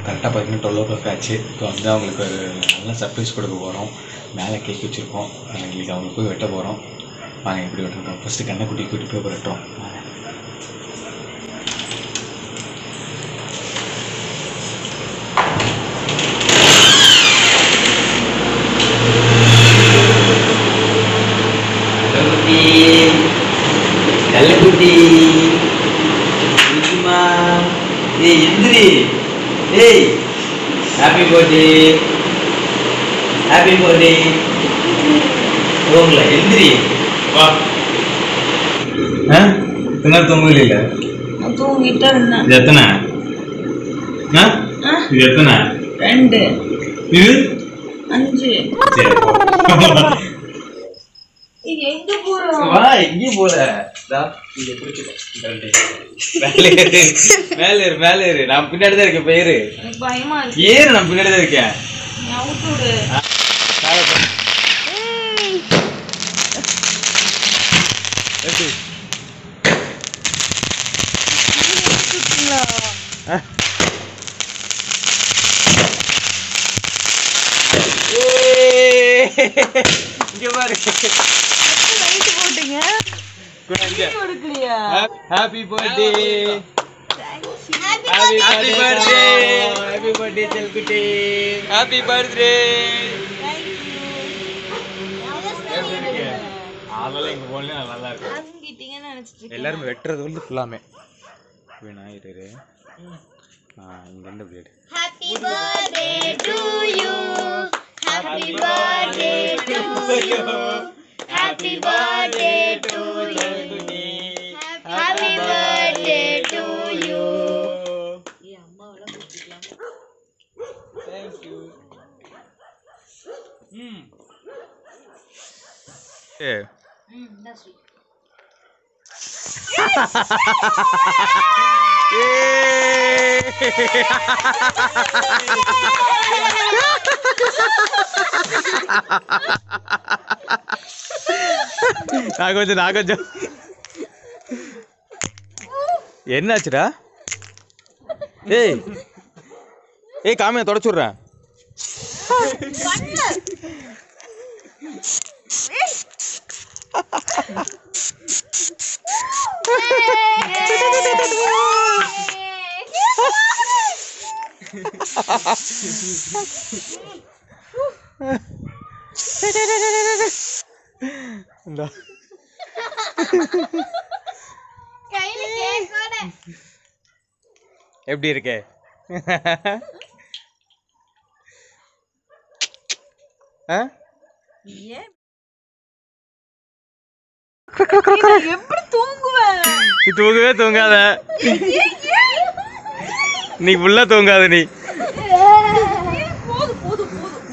கரெக்டாக பார்த்தீங்கன்னா டுவெல் ஓ கிளாக் ஆச்சு இப்போ வந்து அவங்களுக்கு ஒரு நல்ல சர்ப்ரைஸ் கொடுக்க போகிறோம் மேலே கேக் வச்சுருக்கோம் இன்னைக்கு அவங்களுக்கு போய் வெட்ட போகிறோம் வாங்க எப்படி வெட்டுறோம் ஃபஸ்ட்டு கண்ணைக்குட்டி கூட்டி போய் வெட்டுறோம் வாங்க கல்லுக்குட்டி கல்லுக்குட்டி குட்டிமா ஏய் எந்திரி ஏய் ஹாப்பி பர்த்டே ஹாப்பி பர்த்டே ஓங்களா எந்திரி வா என்ன தூங்கல இல்லை நான் தூங்கிட்டு இருந்தேன் இது எத்தனை ஆ? ஆ? இது எத்தனை ரெண்டு இது அஞ்சு சரி போ. இது எங்க போறோம் வா எங்கேயும் போல தா இங்க பிடிச்சிக்கோ மேலே ஏறு மேலே ஏறு மேலே ஏறு நான் பின்னாடி தான் இருக்கேன் பேரு எனக்கு பயமா இருக்கு ஏறு நான் பின்னாடி தான் இருக்கேன் நீ அவுத்து விடு மேலே போ. எப்படி? ஏய். இங்க பாரு லைட் போட்டீங்க குழந்தை. கொடுக்கலையா happy birthday happy birthday happy birthday செல்குட்டி ஹாப்பி பர்த்டே அதெல்லாம் எங்க போன்ல நல்லா இருக்கு வாங்கிட்டீங்கன்னு நினைச்சிட்டு இருக்கேன். எல்லாரும் வெட்டுறது வந்து ஃபுல்லாமே விநாயகர் ஆ இங்கேருந்து அப்படி எடு. Happy birthday to you. Happy birthday to you. Happy birthday to you. Happy birthday to you. ஏ நான் கொஞ்சம் நான் கொஞ்சம் என்னாச்சுடா ஏய் ஏய் காமியா தொடச்சு விட்றேன் இந்தா. கையில கேக்கோட எப்படி இருக்கே ஆ ஏன் நான் எப்படி தூங்குவேன் நீ தூங்கவே தூங்காத நீ ஃபுல்லா தூங்காத நீ போதும் போதும் போதும்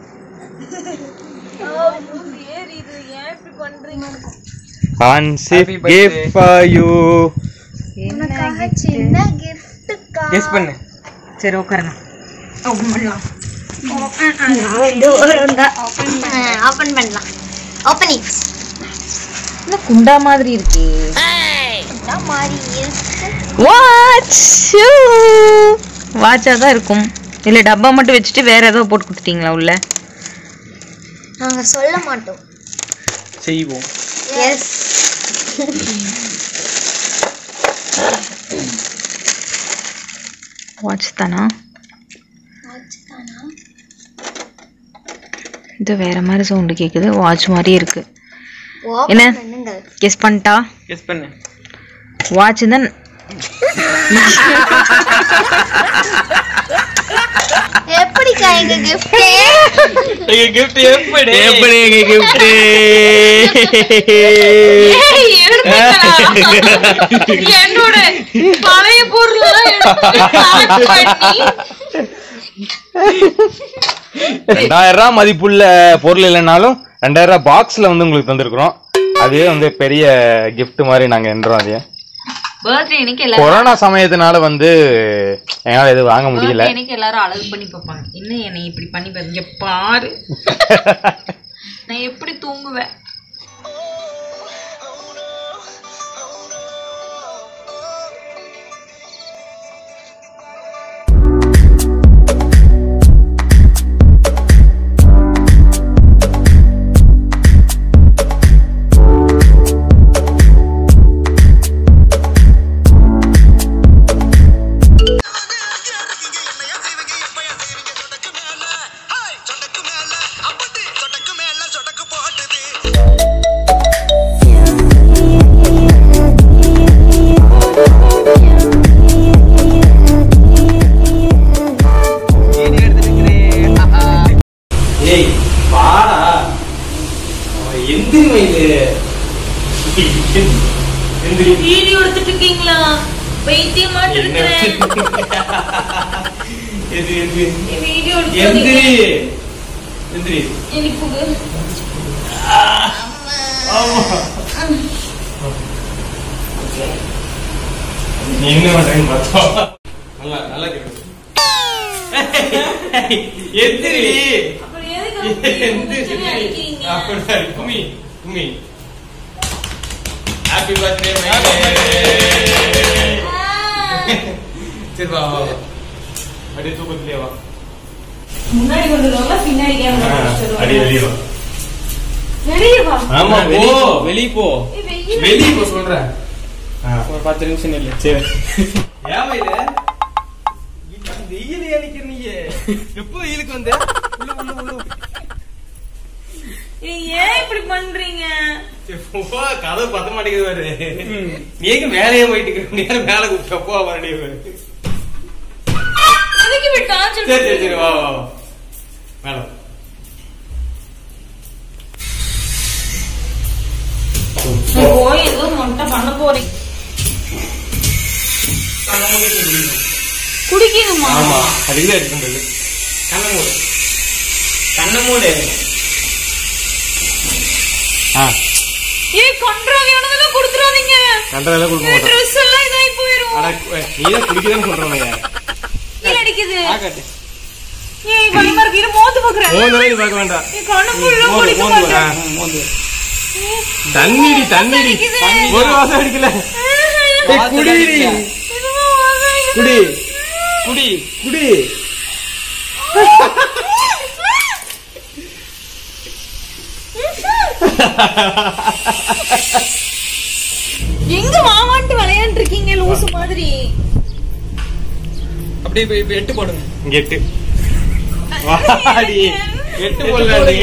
மூக்கு ஏறிது ஏன் இப்படி பண்றீங்க Unsafe Happy birthday. gift for you. உனக்காக சின்ன கிஃப்ட்டுக்கா கெஸ் பண்ணு சரி உட்காருங்க ஓப்பன் பண்ணலாம் ஓபன் பண்ணலாம் ஓப்பனிங் என்ன குண்டா மாதிரி இருக்கு என்ன மாதிரி இருக்கு வாட்ச் வாட்சா தான் இருக்கும் இல்ல டப்பா மட்டும் வச்சுட்டு வேற ஏதோ போட்டு கொடுத்துட்டீங்களா உள்ள நாங்க சொல்ல மாட்டோம் செய்வோம் எஸ் வாட்ச் தானா இது வேற மாதிரி சவுண்டு கேக்குது வாட்ச் மாதிரி இருக்கு என்ன? ஓபன் பண்ணுங்க கெஸ் பண்ணிட்டா கெஸ் பண்ணு வாட்ச் தான் எப்படிக்கா எங்க கிஃப்ட் எங்க கிஃப்ட் எப்படி எப்படி எங்க gift? என்னோட பழைய பொருள் ரெண்டாயிரம் ரூபாய் மதிப்புள்ள பொருள் இல்லைனாலும் ரெண்டாயிரம் ரூபாய் பாக்ஸ்ல வந்து உங்களுக்கு தந்திருக்கிறோம் அதுவே வந்து பெரிய gift மாதிரி நாங்க என்றோம் அதையே பர்த்டே அன்னைக்கு எல்லாரும் கொரோனா சமயத்தினால வந்து எங்களால எதுவும் வாங்க முடியல birthday அன்னைக்கு எல்லாரும் அழகு பண்ணி பார்ப்பாங்க என்ன என்னை இப்படி பண்ணி பாருங்க பாரு நான் எப்படி தூங்குவேன் எந்திரி மயிலு எந்திரி வீடியோ எடுத்துட்டு இருக்கீங்களா பைத்தியமாட்டு இருக்கிறேன் எந்திரி எந்திரி வீடியோ எந்திரி எடுத்து எந்திரி எனக்கு ஆமா நீ என்ன பண்றேன்னு பார்த்தோம் நல்லா நல்லா கேட்டு எந்திரி அப்புறம் எதுக்கு அப்படி எந்திரி மூஞ்சில அடிக்கிறீங்க? அப்படிதான் குமி குமி ஹாப்பி பர்த்டே ஆ. சரி வா வா வா. அப்படியே தூக்கத்திலே வா முன்னாடி கொண்டு வருவாங்க பின்னாடி கேமரா அடி வெளியே வா வெளியே வா ஆமா வெளிய போ போ, வெளிய போ ஏய், வெயில் வெளியே போ சொல்றேன் ஒரு பத்து நிமிஷம் இல்லை சரி ஏமா இது வெயில் அடிக்கிற நீ எப்போ வெயிலுக்கு வந்த உள்ள உள்ள உள்ள ஏய், ஏன் இப்படி பண்றீங்க சரி, போ, கதவு பத்த மாட்டேங்குது பாரு நீங்க மேலேயே போயிட்டு இருக்க நேரம் மேல கூப்பிட்ட போ மறுபடியும் பாரு. எதுக்கு இப்படி டார்ச்சர் சரி சரி சரி வா வா வா. மேல வா. போய் ஏதோ மொட்டை பண்ண போறீங்க குடிக்கணுமா ஆமா அதுக்குதான் எடுக்கின்றது கண்ண மூடு கண்ண மூடு ஆ ஏய் கண்ட்ரோல் எவனதுல கொடுத்துறாதீங்க கண்டதெல்லாம் கொடுக்க மாட்டோம் ட்ரெஸ் எல்லாம் இதாகி போயிரும் ஆனா நீ தான் குடிக்கதான் சொல்றவங்க கீழ அடிக்குது ஆகாட்டு ஏய் பயமா இருக்கு இரு மோந்து பாக்குறேன் மூணு நாளைக்கு பார்க்க வேண்டாம் ஏய் கண்ணு ஃபுல்லா மோது, குடிக்க மோது, மாட்டேன் ஆ, மோது. ஏய், தண்ணிடி தண்ணிடி அடிக்குது. ஒரு வாசம் அடிக்கல ஏய், குடிடி இதுவும் வாசம் அடிக்குது. குடி குடி குடி எங்க மாமான்ட்டு விளையாண்டு இருக்கீங்க லூசு மாதிரி அப்படியே இப்ப இப்ப எட்டு போடுங்க இங்க எட்டு வாடி எட்டு போடலாடி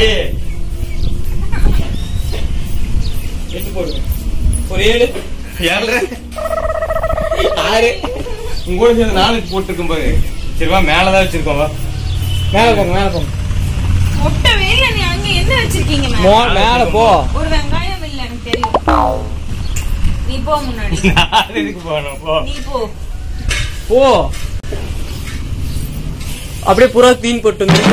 எட்டு போடுங்க ஒரு ஏழு ஏழரை ஆறு உங்க கூட சேர்ந்து நாலு போட்டுருக்கும் பாரு சரிவா மேலதான் வச்சிருக்கோம் வா மேல போங்க மேல போங்க முட்டை வேல நீ அங்க என்ன வச்சிருக்கீங்க மேல? மோ மேல போ ஒரு வெங்காயம் இல்ல எனக்கு தெரியும் நீ போ முன்னாடி நான் எதுக்கு போகணும் போ நீ போ போ அப்படியே புறா தீன் போட்டு வந்து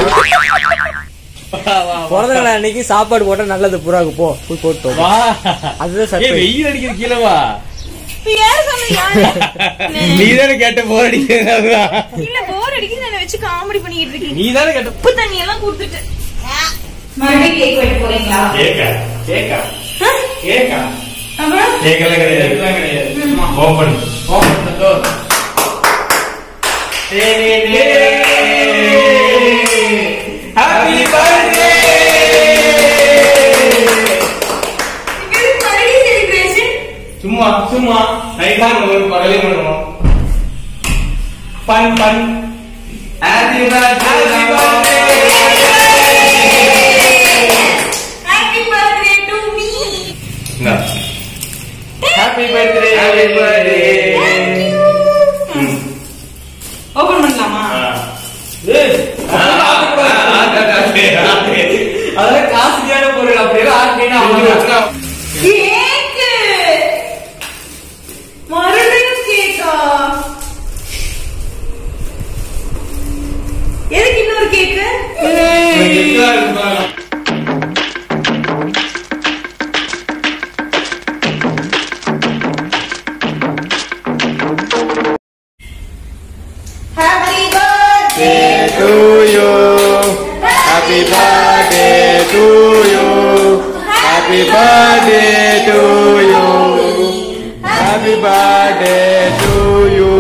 பிறந்த நாள் அன்னைக்கு சாப்பாடு போட்டா நல்லது புறாக்கு போ போய் போட்டு வா. வா அதுதான் ஏய் சர்ப்ரைஸ் வெயில் அடிக்கிற கீழே வா இப்ப யாரு சொன்ன யாரு நீ தானே கேட்ட போர் அடிக்கிறது அதுதான். இல்ல போர் அடிக்குது என்ன வச்சு காமெடி பண்ணிட்டு இருக்கீங்க நீ தானே கேட்ட உப்பு தண்ணி எல்லாம் கொடுத்துட்டு மறுபடியும் கேக் வெட்ட போறீங்களா கேக்கா கேக்கா கேக்கா அப்புறம் கேக்கெல்லாம் கிடையாது கிடையாது open open the door happy birthday celebration சும்மா சும்மா நைட்டா ஒரு பகலே பண்ணுவோம் பன் பன் happy birthday happy birthday to me happy birthday happy birthday open பண்ணலாமா அதெல்லாம் காசுக்கான பொருள் அப்படியெல்லாம் ஆக்கினா கேக் மறுபடியும் கேக்கா எதுக்கு இன்னொரு cake happy birthday to you. Happy birthday to you. Happy birthday to you. Happy birthday to you.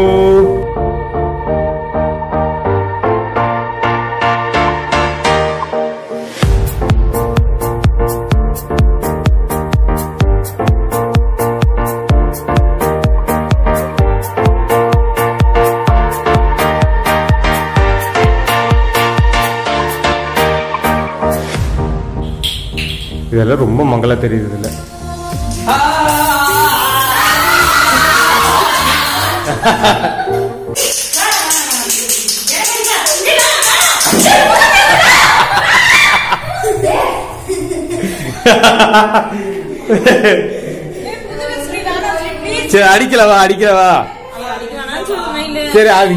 இதெல்லாம் ரொம்ப மங்களா தெரியுது இல்ல சரி அடிக்கலவா அடிக்கலவா சரி அது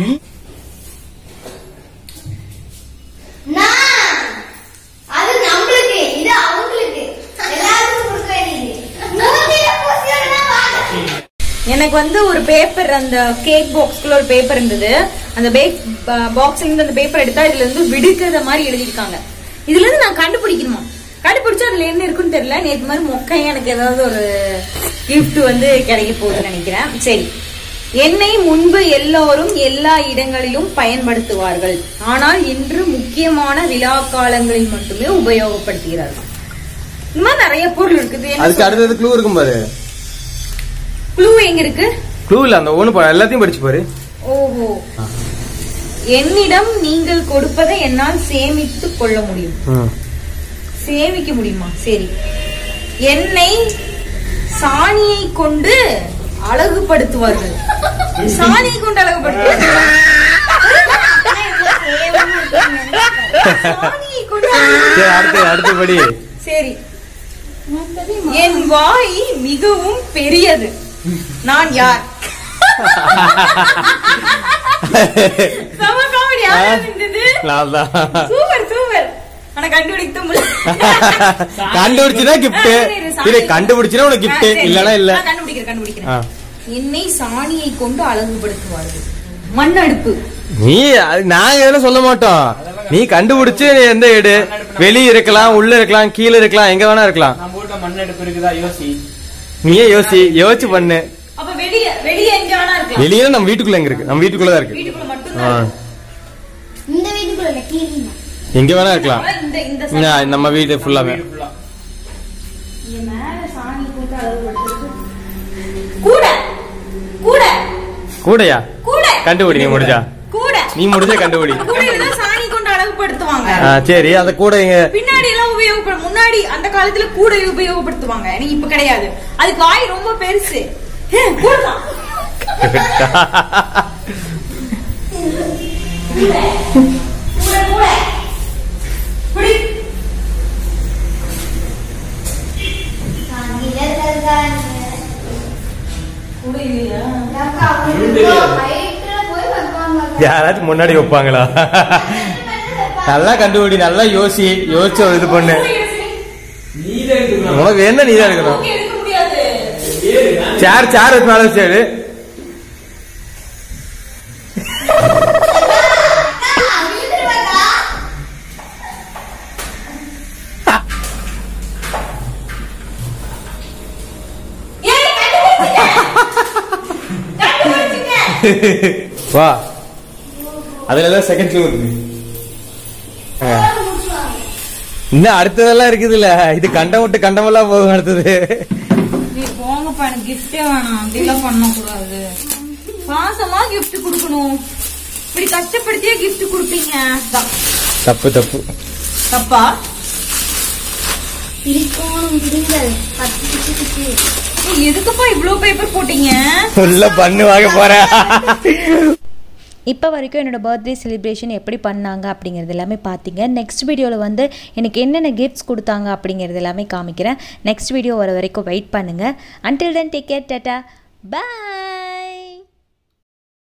நான் அது நம்மளுக்கு இது அவங்களுக்கு எல்லாருக்கும் கொடுக்க வேண்டியது மூஞ்சில பூசியோட வாங்க எனக்கு வந்து ஒரு பேப்பர் அந்த கேக் பாக்ஸ்க்குள்ள ஒரு பேப்பர் இருந்தது அந்த பேக் பாக்ஸ்ல இருந்து அந்த பேப்பர் எடுத்தா இதுல இருந்து விடுக்கிற மாதிரி எழுதிருக்காங்க இதுல இருந்து நான் கண்டுபிடிக்கணுமா கண்டுபிடிச்சா அதுல என்ன இருக்குன்னு தெரியல நேற்று மாதிரி மொக்கையா எனக்கு ஏதாவது ஒரு gift வந்து கிடைக்க போகுதுன்னு நினைக்கிறேன் சரி என்னை முன்பு எல்லோரும் எல்லா இடங்களிலும் பயன்படுத்துவார்கள் ஆனால் இன்று முக்கியமான விழா காலங்களில் மட்டுமே உபயோகப்படுத்துகிறார்கள் இந்த மாதிரி நிறைய பொருள் இருக்குது அதுக்கு அடுத்தது க்ளூ இருக்கும் பாரு க்ளூ எங்க இருக்கு க்ளூ இல்ல அந்த ஒண்ணு பாரு எல்லாத்தையும் படிச்சு பாரு ஓஹோ என்னிடம் நீங்கள் கொடுப்பதை என்னால் சேமித்துக் கொள்ள முடியும் ம். சேமிக்க முடியுமா சரி என்னை சாணியை கொண்டு அழகுபடுத்துவார்கள் சாணியை கொண்டு அழகுபடுத்துவார்கள் சாணியை கொண்டு சரி அடுத்து அடுத்த படி சரி என் வாய் மிகவும் பெரியது நான் யார் செம காமெடி இருந்தது நான் தான் சூப்பர் சூப்பர் ஆனா கண்டுபிடிக்க முடியல கண்டுபிடிச்சுனா கிஃப்ட் இல்ல கண்டுபிடிச்சுனா உனக்கு ஆ, கிஃப்ட் சரி. இல்லனா இல்ல நான் கண்டுபிடிக்கிறேன் கண்டுபிடிக்கிறேன் ஆ. என்னை சாணியை கொண்டு அழகுபடுத்துவார்கள் மண் அடுப்பு நீ அது நாங்க எதுவும் சொல்ல மாட்டோம் நீ கண்டுபிடிச்சு நீ எந்த எடு வெளிய இருக்கலாம் உள்ள இருக்கலாம் கீழே இருக்கலாம் எங்க வேணா இருக்கலாம் நம்ம வீட்டுல மண் அடுப்பு இருக்குதா யோசி நீயே யோசி யோசிச்சு பண்ணு அப்ப வெளிய வெளிய எங்க வேணா இருக்கலாம் வெளியே நம்ம வீட்டுக்குள்ள எங்க இருக்கு நம்ம வீட்டுக்குள்ளதான் இருக்கு வீட்டுக்குள்ள மட்டும் ஆ. இந்த வீட்டுக்குள்ள இல்ல கீழே எங்க வேணா இருக்கலாம் இந்த இந்த இந்த நம்ம வீடு ஃபுல்லாவே வீடு ஃபுல்லா இங்க மேல சாணி போட்டு அழகுபடுத்துறது கூட கூட கூடையா கூட கண்டுபிடி நீ முடிஞ்சா கூட நீ முடிஞ்சா கண்டுபிடி கூட இதுதான் சாணி கொண்டு அழகுபடுத்துவாங்க ஆ, சரி அந்த கூட இங்க பின்னாடி எல்லாம் உபயோகப்படும் முன்னாடி அந்த காலத்துல கூடை உபயோகப்படுத்துவாங்க எனக்கு இப்ப கிடையாது அதுக்கு வாய் ரொம்ப பெருசு ஹே, கூடைதான். கூடை, கூடை. பிடி. காலையில இருக்காங்க கூடை இல்லையா? அக்கா அவங்க ஹைட்ல போய் வைப்பாங்க யாராச்சும் முன்னாடி வைப்பாங்களா நல்லா கண்டுபிடி நல்லா யோசி யோசிச்சு ஒரு இது பண்ணு கூடை எடுத்து. நீதான் எடுத்துக்கணும் உனக்கு என்ன நீ தான் எடுக்கணும் தூக்கி எடுக்க முடியாது சேர் சேர் வச்சு மேல வச்சு எடு. ஏய், கண்டுபிடிச்சிட்டேன். கண்டுபிடிச்சிட்டேன். வா அதுல ஏதாவது செகண்ட் க்ளூ இருக்கு ஆ. இன்னும் அடுத்ததெல்லாம் இருக்குதுல்ல இது கண்டம் விட்டு கண்டமெல்லாம் போகும் அடுத்தது ஏய், போங்கப்பா எனக்கு கிஃப்டே வேணாம் அப்படிலாம் பண்ணக்கூடாது பாசமா gift கொடுக்கணும் இப்படி கஷ்டப்படுத்தியே gift கொடுப்பீங்க தப்- தப்பு தப்பு தப்பா பிரிக்கணும் பிரிங்கள் பத்து பிச்சு பிச்சு ஏய், எதுக்குப்பா இவ்ளோ பேப்பர் போட்டீங்க உள்ள பண்ணு வாங்க போறேன் இப்போ வரைக்கும் என்னோட பர்த்டே செலிப்ரேஷன் எப்படி பண்ணாங்க அப்படிங்கிறது எல்லாமே பார்த்தீங்க நெக்ஸ்ட் வீடியோவில் வந்து எனக்கு என்னென்ன கிஃப்ட்ஸ் கொடுத்தாங்க அப்படிங்கிறது எல்லாமே காமிக்கிறேன் நெக்ஸ்ட் வீடியோ வர வரைக்கும் வெயிட் பண்ணுங்கள் அன்டில் தென் டேக் கேர் டாட்டா பாய்